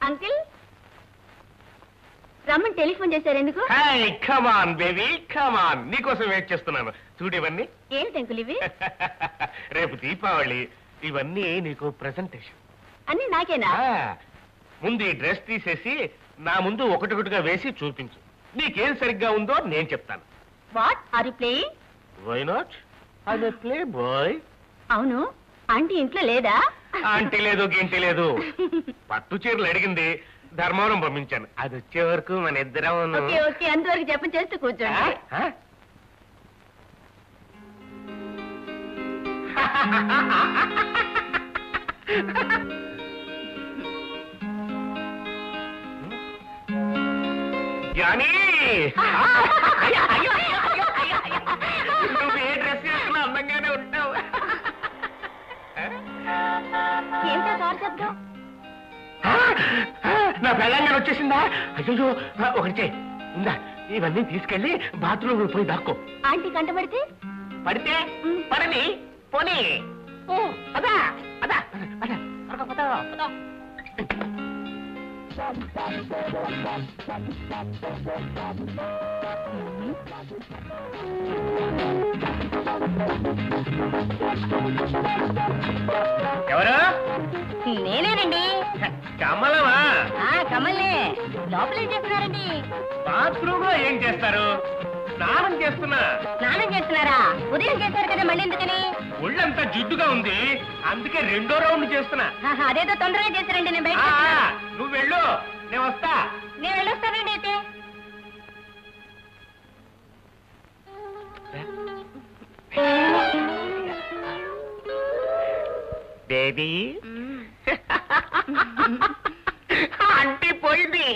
Uncle రమ్మని telephone చేశారు ఎందుకు హాయ్ కమాన్ బేబీ కమాన్ నీకోసం వెయిట్ చేస్తున్నాను చూడు ఇవన్నీ ఏంటి అంకుల్ ఇవి రేపు దీపావళి ఇవన్నీ నీకు ప్రెజెంటేషన్ అన్ని నాకేనా ముందు ఈ డ్రెస్ తీసేసి నా ముందు ఒకటొకటిగా వేసి చూపించు నీకేం సరిగ్గా ఉందో నేను చెప్తాను what are you playing why not I play boy అవును ఆంటీ ఇంట్లో లేదా ఆంటీ లేదు గింటి లేదు పట్టు చీరలు అడిగింది ధర్మవరం పంపించాను అది వచ్చే వరకు మన ఇద్దరం ఓకే ఓకే అంతవరకు చెప్పని చేస్తూ కూర్చోండి జానీ నువ్వు ఏ డ్రెస్ వేసుకున్నా అందంగానే ఉంటావు ఏంటా కార్ శబ్దం నా పెళ్ళంగా వచ్చేసిందా అయ్యో ఒకటి చేయి ఉందా ఇవన్నీ తీసుకెళ్ళి బాత్రూమ్ పోయి దాక్కో ఆంటీ కంటపడితే పడితే పడని పోనీ ఓ, పద, పద, పద, పద, పద, పద, పద. ఎవరు నేనేనండి కమలమా ఆ కమల్నే లోపల ఏం చేస్తున్నారండి బాత్రూమ్ లో ఏం చేస్తారు స్నానం చేస్తున్నా స్నానం చేస్తున్నారా ఉదయం చేశారు కదా మళ్ళీ ఎందుకని ఒళ్ళంతా జిడ్డుగా ఉంది అందుకే రెండో రౌండ్ చేస్తున్నా ఆహా, అదేదో తొందరగా చేశారండి నేను బయట ఆ, నువ్వు వెళ్ళు నేను వస్తా నేను వెళ్ళొస్తానండి అయితే బేబీ ఆంటీ పోయింది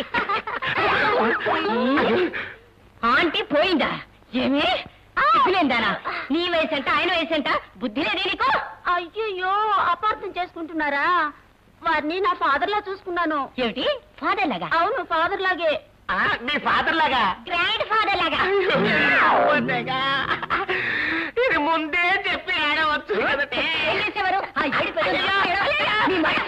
ఆంటీ పోయిందా ఏమి లేదానా నీ వయసు అంట ఆయన వయసు అంట బుద్ధి లేదే నీకు అయ్యో అపార్థం చేసుకుంటున్నారా వారిని నా ఫాదర్ లా చూసుకున్నాను ఏమిటి ఫాదర్ లాగా అవును ఫాదర్ లాగే ఆ, మీ ఫాదర్ లాగా గ్రాండ్ ఫాదర్ లాగా పోతేగా. ఇది ముందే చెప్పి ఆడవచ్చు కదటే. ఏం చేసేవారు ఆ ఏడిపోయారు. మీ మ-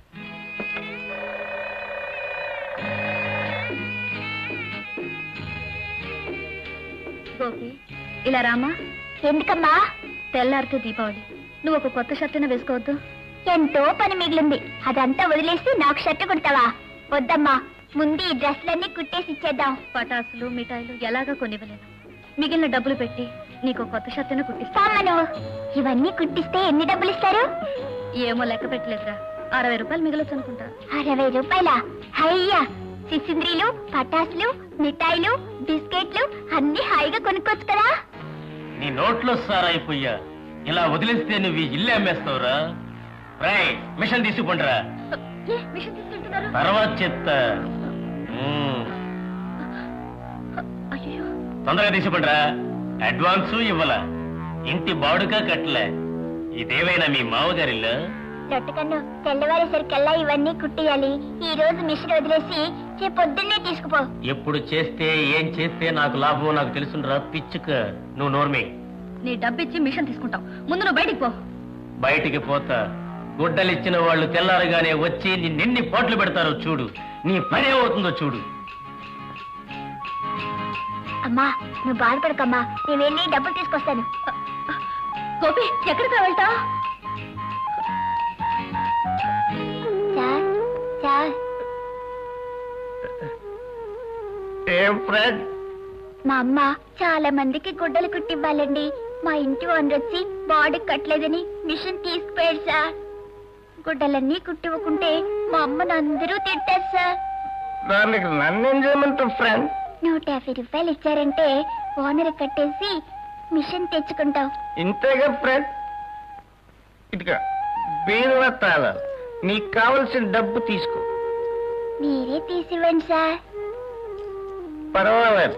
గోపి ఇలా రామా ఎందుకమ్మా తెల్లారితే దీపావళి నువ్వు ఒక కొత్త షర్ట్ వేసుకోవద్దు ఎంతో పని మిగిలింది అదంతా వదిలేసి నాకు షర్ట్ కుడతావా వద్దమ్మా ముందు ఈ డ్రెస్లన్నీ కుట్టేసి ఇచ్చేద్దాం పటాసులు మిఠాయిలు ఎలాగా కొనివ్వలేను మిగిలిన డబ్బులు పెట్టి నీకు ఒక కొత్త షర్ట్ కుట్టిస్తా సామ్మా నువ్వు ఇవన్నీ కుట్టిస్తే ఎన్ని డబ్బులు ఇస్తారు ఏమో లెక్క పెట్టలేదురా అరవై రూపాయలు మిగలొచ్చు అనుకుంటా అరవై రూపాయల అయ్యా సిసింద్రీలు పటాసులు మిఠాయిలు బిస్కెట్లు అన్ని హాయిగా కొనుక్కోవచ్చు కదా నీ నోట్లో సారైపోయా ఇలా వదిలేస్తే నువ్వు ఈ ఇల్లు అమ్మేస్తావురా రై మిషన్ తీసుకుంటరా ఏ మిషన్ తీసుకుంటున్నారు తర్వాత చెప్తా మ్మ్. అయ్యో తొందరగా తీసుకుంటరా అడ్వాన్సు ఇవ్వాల ఇంటి బాడుగా కట్టలే ఇదేమైనా మీ మామగారిల్లు రొట్టెకన్ను తెల్లవారేసరికల్లా ఇవన్నీ కుట్టియాలి ఈ రోజు మిషన్ వదిలేసి రేపు పొద్దున్నే తీసుకుపో ఎప్పుడు చేస్తే ఏం చేస్తే నాకు లాభం నాకు తెలుసురా పిచ్చుక నువ్వు నోర్మి నీ డబ్బిచ్చి మిషన్ తీసుకుంటావు ముందు నువ్వు బయటికి పో బయటికి పోతా గుడ్డలిచ్చిన వాళ్ళు తెల్లారగానే వచ్చి నిన్నెన్ని పోట్లు పెడతారో చూడు నీ పని అవుతుందో చూడు అమ్మా నువ్వు బాధపడకమ్మా నేను వెళ్ళి డబ్బులు తీసుకొస్తాను గోపి ఎక్కడికి వెళ్తావు సార్ సార్ ఏం ఫ్రెండ్ మా అమ్మ చాలా మందికి గుడ్డలు కుట్టివ్వాలండి మా ఇంటి ఓనర్ వచ్చి బాడీ కట్టలేదని మిషన్ తీసుకుపోయాడు సార్ గుడ్డలన్నీ కుట్టివ్వకుంటే మా అమ్మను అందరూ తిట్టారు సార్ దానికి నన్నేం చేయమంటావు ఫ్రెండ్ నూట యాభై రూపాయలు ఇచ్చారంటే ఓనర్ కట్టేసి మిషన్ తెచ్చుకుంటాం ఇంతేగా ఫ్రెండ్ ఇదిగా బీరువా తాళాలు నీకు కావలసిన డబ్బు తీసుకో మీరే తీసివ్వండి సార్ పర్వాలేదు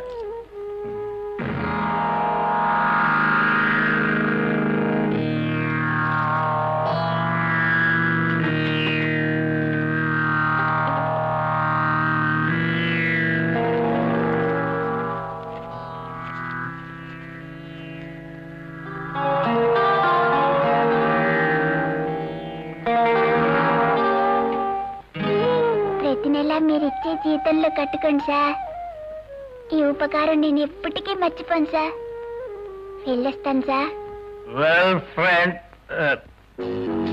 ప్రతి నెల మీరు ఇచ్చే జీతంలో కట్టుకోండి సార్ ఈ ఉపకారం నేను ఎప్పటికీ మర్చిపోను సార్ వెళ్ళొస్తాను సార్ వెల్ ఫ్రెండ్